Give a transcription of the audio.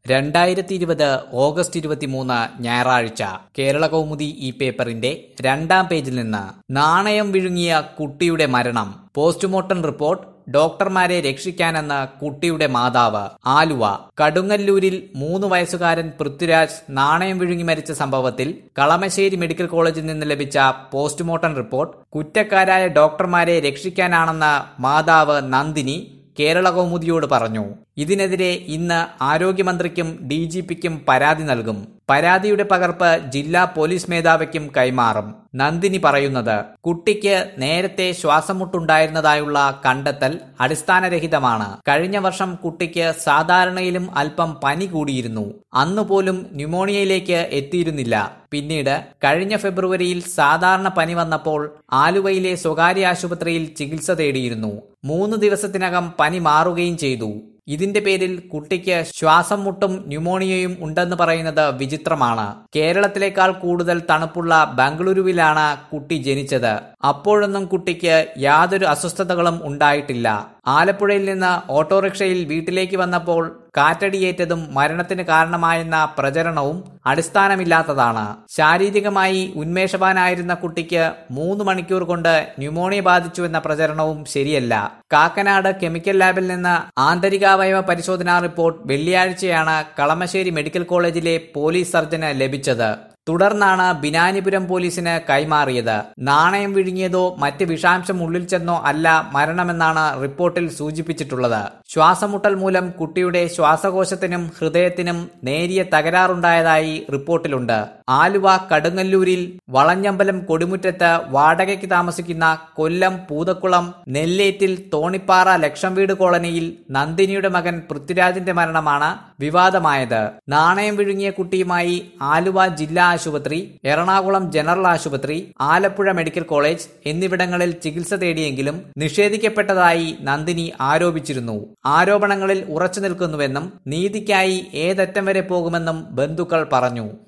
രണ്ടായിരത്തി ഇരുപത് ഓഗസ്റ്റ് ഇരുപത്തിമൂന്ന് ഞായറാഴ്ച കേരള കൗമുദി ഈ പേപ്പറിന്റെ രണ്ടാം പേജിൽ നിന്ന് നാണയം വിഴുങ്ങിയ കുട്ടിയുടെ മരണം പോസ്റ്റ്മോർട്ടം റിപ്പോർട്ട് ഡോക്ടർമാരെ രക്ഷിക്കാനെന്ന് കുട്ടിയുടെ മാതാവ് ആലുവ കടുങ്ങല്ലൂരിൽ മൂന്ന് വയസ്സുകാരൻ പൃഥ്വിരാജ് നാണയം വിഴുങ്ങി മരിച്ച സംഭവത്തിൽ കളമശ്ശേരി മെഡിക്കൽ കോളേജിൽ നിന്ന് ലഭിച്ച പോസ്റ്റ്മോർട്ടം റിപ്പോർട്ട് കുറ്റക്കാരായ ഡോക്ടർമാരെ രക്ഷിക്കാനാണെന്ന് മാതാവ് നന്ദിനി കേരള കൗമുദിയോട് പറഞ്ഞു ഇതിനെതിരെ ഇന്ന് ആരോഗ്യമന്ത്രിക്കും ഡി ജി പിക്കും പരാതി നൽകും പരാതിയുടെ പകർപ്പ് ജില്ലാ പോലീസ് മേധാവിക്കും കൈമാറും നന്ദിനി പറയുന്നത് കുട്ടിക്ക് നേരത്തെ ശ്വാസമുട്ടുണ്ടായിരുന്നതായുള്ള കണ്ടെത്തൽ അടിസ്ഥാനരഹിതമാണ് കഴിഞ്ഞ വർഷം കുട്ടിക്ക് സാധാരണയിലും അല്പം പനി കൂടിയിരുന്നു അന്നുപോലും ന്യൂമോണിയയിലേക്ക് എത്തിയിരുന്നില്ല പിന്നീട് കഴിഞ്ഞ ഫെബ്രുവരിയിൽ സാധാരണ പനി വന്നപ്പോൾ ആലുവയിലെ സ്വകാര്യ ആശുപത്രിയിൽ ചികിത്സ തേടിയിരുന്നു മൂന്ന് ദിവസത്തിനകം പനി മാറുകയും ചെയ്തു ഇതിന്റെ പേരിൽ കുട്ടിക്ക് ശ്വാസം മുട്ടും ന്യൂമോണിയയും ഉണ്ടെന്ന് പറയുന്നത് വിചിത്രമാണ് കേരളത്തിലേക്കാൾ കൂടുതൽ തണുപ്പുള്ള ബംഗളൂരുവിലാണ് കുട്ടി ജനിച്ചത് അപ്പോഴൊന്നും കുട്ടിക്ക് യാതൊരു അസ്വസ്ഥതകളും ഉണ്ടായിട്ടില്ല ആലപ്പുഴയിൽ നിന്ന് ഓട്ടോറിക്ഷയിൽ വീട്ടിലേക്ക് വന്നപ്പോൾ കാറ്റടിയേറ്റതും മരണത്തിന് കാരണമായെന്ന പ്രചരണവും അടിസ്ഥാനമില്ലാത്തതാണ് ശാരീരികമായി ഉന്മേഷവാനായിരുന്ന കുട്ടിക്ക് മൂന്ന് മണിക്കൂർ കൊണ്ട് ന്യൂമോണിയ ബാധിച്ചുവെന്ന പ്രചരണവും ശരിയല്ല കാക്കനാട് കെമിക്കൽ ലാബിൽ നിന്ന് ആന്തരികാവയവ പരിശോധനാ റിപ്പോർട്ട് വെള്ളിയാഴ്ചയാണ് കളമശ്ശേരി മെഡിക്കൽ കോളേജിലെ പോലീസ് സർജന് ലഭിച്ചത് തുടർന്നാണ് ബിനാനിപുരം പോലീസിന് കൈമാറിയത് നാണയം വിഴുങ്ങിയതോ മറ്റ് വിഷാംശം ഉള്ളിൽ ചെന്നോ അല്ല മരണമെന്നാണ് റിപ്പോർട്ടിൽ സൂചിപ്പിച്ചിട്ടുള്ളത് ശ്വാസമുട്ടൽ മൂലം കുട്ടിയുടെ ശ്വാസകോശത്തിനും ഹൃദയത്തിനും നേരിയ തകരാറുണ്ടായതായി റിപ്പോർട്ടിലുണ്ട് ആലുവ കടുങ്ങല്ലൂരിൽ വളഞ്ഞമ്പലം കൊടിമുറ്റത്ത് വാടകയ്ക്ക് താമസിക്കുന്ന കൊല്ലം പൂതക്കുളം നെല്ലേറ്റിൽ തോണിപ്പാറ ലക്ഷം വീട് കോളനിയിൽ നന്ദിനിയുടെ മകൻ പൃഥ്വിരാജിന്റെ മരണമാണ് വിവാദമായത് നാണയം വിഴുങ്ങിയ കുട്ടിയുമായി ആലുവ ജില്ലാ ആശുപത്രി എറണാകുളം ജനറൽ ആശുപത്രി ആലപ്പുഴ മെഡിക്കൽ കോളേജ് എന്നിവിടങ്ങളിൽ ചികിത്സ തേടിയെങ്കിലും നിഷേധിക്കപ്പെട്ടതായി നന്ദിനി ആരോപിച്ചിരുന്നു ആരോപണങ്ങളിൽ ഉറച്ചു നിൽക്കുന്നുവെന്നും നീതിക്കായി ഏതറ്റം വരെ പോകുമെന്നും ബന്ധുക്കൾ പറഞ്ഞു